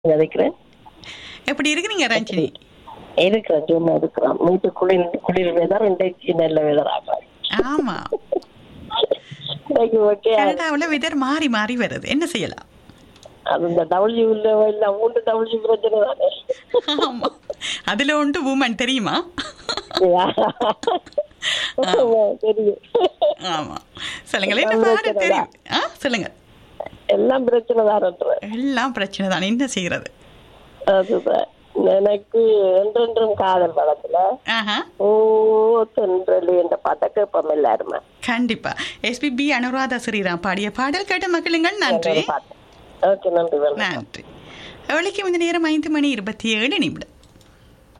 விதைக்கிறேன் எப்படி இருக்கிறீங்க ரஞ்சினி இருக்கிறேன் சும்மா இருக்கிறோம் வீட்டு குளிர் குளிர் வெதர் இன்றைக்கு நல்ல வெதர் ஆகும் ஆமா இன்றைக்கு ஓகே கனடாவுல வெதர் மாறி மாறி வருது என்ன செய்யலாம் அது இந்த டபிள்யூ இல்ல மூன்று டபிள்யூ பிரச்சனை தானே ஆமா அதுல ஒன்று உமன் தெரியுமா ஆமா, தெரியும் ஆமா சொல்லுங்களேன் என்ன பாரு தெரியும் ஆ சொல்லுங்க எல்லாம் பிரச்சனை தான் எல்லாம் பிரச்சனை தான் என்ன செய்யறது அதுதான் எனக்கு என்றென்றும் காதல் படத்துல ஆஹா ஓ தென்றலி என்ற பாட்டை கேட்போம் எல்லாருமே கண்டிப்பா எஸ்பிபி அனுராதா ஸ்ரீராம் பாடிய பாடல் கேட்ட மக்களுங்கள் நன்றி ஓகே நன்றி வணக்கம் நன்றி அவளுக்கு இந்த நேரம் ஐந்து மணி இருபத்தி ஏழு நிமிடம்